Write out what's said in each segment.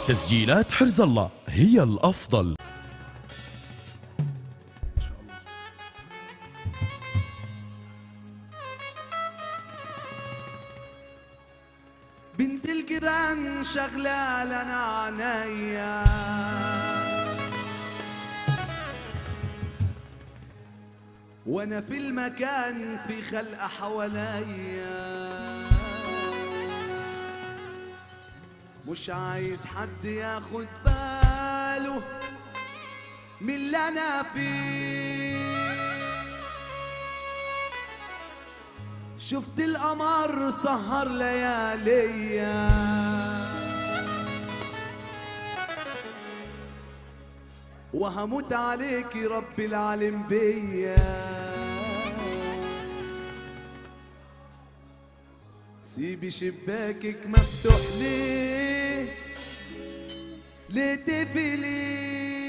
تسجيلات حرز الله هي الأفضل بنت الجيران شغلة لنا عنيا وانا في المكان في خلق حواليا مش عايز حد ياخد باله من اللي انا فيه شفت القمر سهر لياليا وهموت عليك رب العالم بيا سيبي شباكك مفتوح ليه ليه تقفلي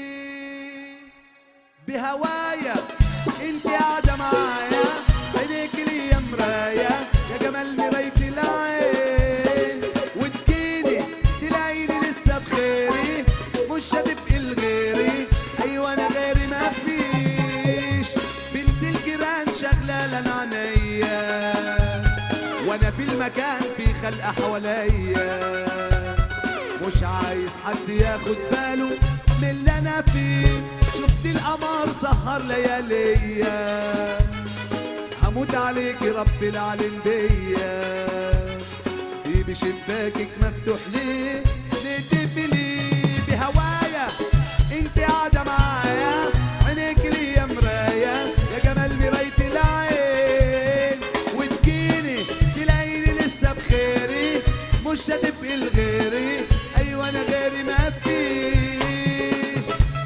بهوايا انت قاعدة معايا عينيك لي يا مراية يا جمال مراية العين وتجيني تلاقيني لسه بخيري مش هتبقي لغيري ايوه انا غيري ما فيش بنت الجيران شغلة لنا عينيا وانا في المكان في خلق حواليا مش عايز حد ياخد باله من اللي انا فيه شفت القمر سهر لياليا هموت عليك رب العالم بيا سيبي شباكك مفتوح ليه ليه تقفلي بهوايا انت قاعدة معايا عينيك لي يا مراية يا جمال مراية العين وتجيني تلاقيني لسه بخيري مش هتبقي لغيري ايوه انا غيري ما فيش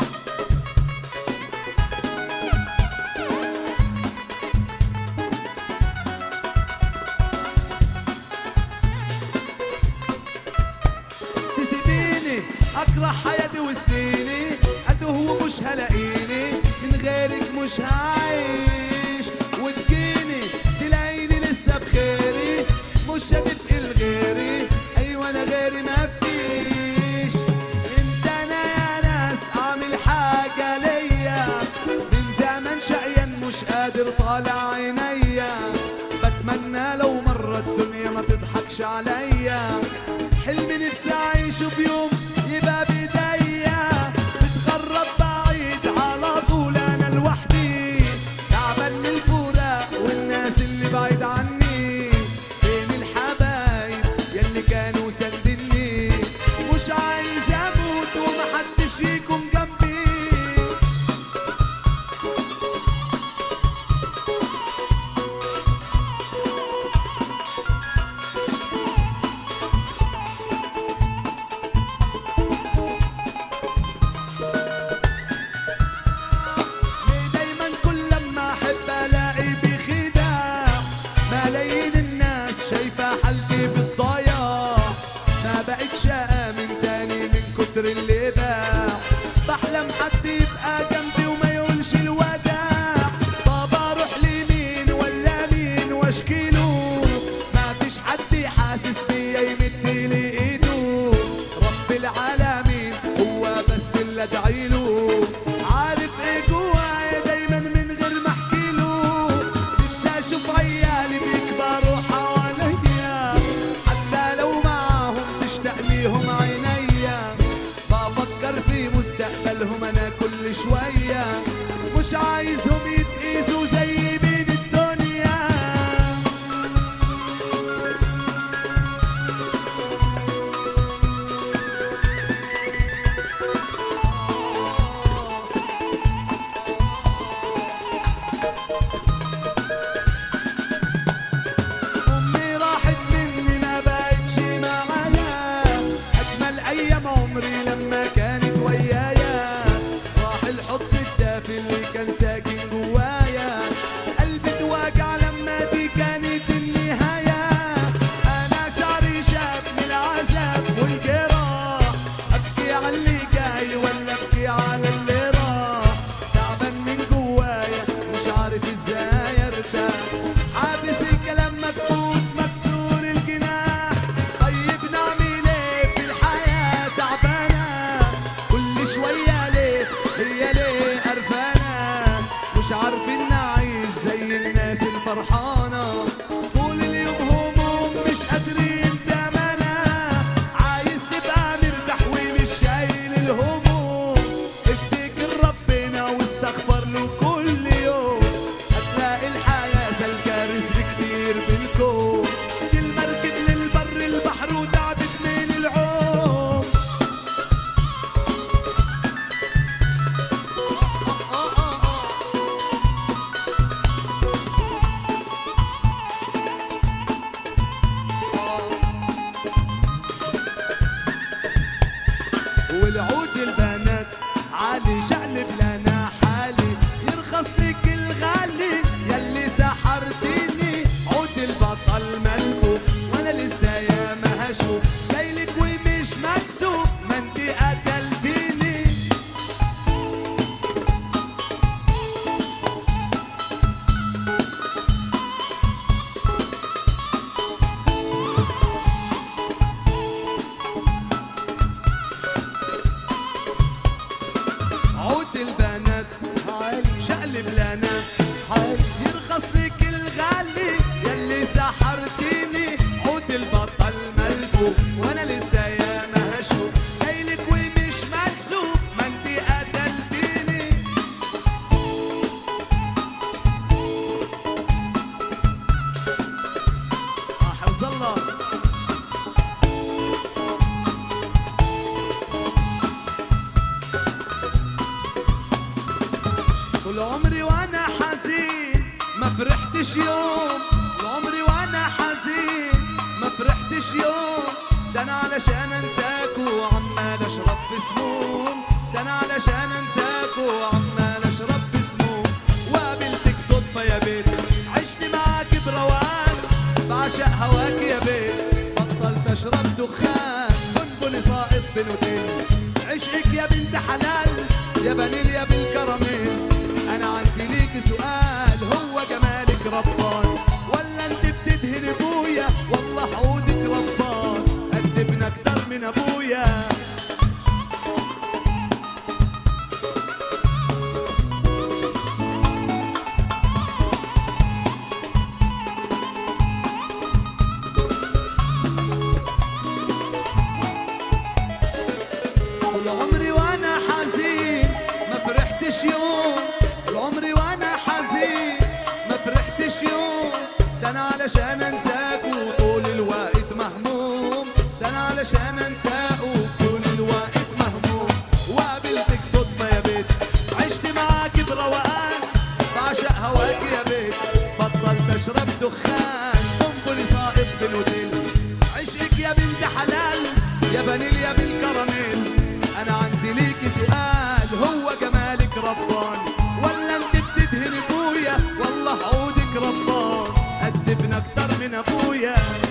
تسيبيني اكره حياتي وسنيني اتوه ومش هلاقيني من غيرك مش هعيش وتجيني تلاقيني لسه بخيري مش هتبقي لغيري ايوه انا غيري ما فيش انت انا يا ناس اعمل حاجه ليا من زمان شقيان مش قادر طالع عينيا بتمنى لو مرة الدنيا ما تضحكش عليا حلمي نفسي اعيشه بيوم يبقى بايديا بتغرب بعيد على طول انا لوحدي تعبان من الفراق والناس اللي بعيد عني فين الحبايب يلي كانوا ساندني مش عايز اموت ومحدش يكون جنبي ليه دايما كل لما احب الاقي بخداع ملايين الناس شايفه حالتي بالضياع ما بقتش امن تاني من كتر اللي باع بحلم حد يبقى جنبي وما يقولش الوداع طب اروح لمين ولا مين واشكيله ما فيش حد حاسس بيا يمد لي ايده رب العالمين هو بس اللي ادعيله عارف ايه جوايا دايما من غير ما احكيله نفسي اشوف عيالي بيكبروا حواليا حتى لو معاهم تشتاق ليهم عينيا بفكر في مستقبلهم انا كل شويه مش عايزهم يتقيسوا زي بين الدنيا امي راحت مني ما بقتش معايا اجمل ايام عمري لما كانت ويايا راح الحضن الدافي اللي كان ساكن جوايا قلبي اتوجع لما دي كانت النهايه انا شعري شاب من العذاب والجراح ابكي على اللي جاي ولا ابكي على اللي راح تعبان من جوايا مش عارف ازاي ارتاح حابس الكلام مكبوت مكسور الجناح طيب نعمل ايه في الحياة تعبان والعود البنات عالي شقلب لنا حالي يرخص لك الغالي يلي سحرتيني عود البطل ملفوف وانا لسه يا ما هشوف جايلك ومش مكسوف ما انت قتلتيني عود البنات شقلب لنا يرخص لك الغالي يلي سحرتيني عود البطل ملفوف وانا لسه يا ما هشوف جايلك ومش مكسوف ما انت قتلتيني اه حفظ الله طول عمري وانا حزين ما فرحتش يوم طول عمري وانا حزين ما فرحتش يوم ده انا علشان انساك وعمال اشرب في سموم ده انا علشان انساك وعمال اشرب في سموم وقابلتك صدفه يا بيت عشت معاك بروقان بعشق هواك يا بيت بطلت اشرب دخان بنبلي ساقط في نوتين عشقك يا بنت حلال يا فانيليا بالكراميل انا عندي ليك سؤال هو جمالك ربان ولا انت بتدهن ابويا والله عودك ربان قد ابن اكتر من ابويا طول عمري وانا حزين ما فرحتش يوم طول عمري وانا حزين ما فرحتش يوم ده انا علشان انساك وطول الوقت مهموم ده انا علشان انساك وطول الوقت مهموم وقابلتك صدفة يا بيت عشت معاك بروقان بعشق هواك يا بيت بطلت اشرب دخان قنبلي ساقط في الاوتيل عشقك يا بنت حلال يا فانيليا بالكراميل انا عندي ليكي سؤال هو جمالك ربان ولا انت بتدهن ابويا والله عودك ربان قد ابن اكتر من ابويا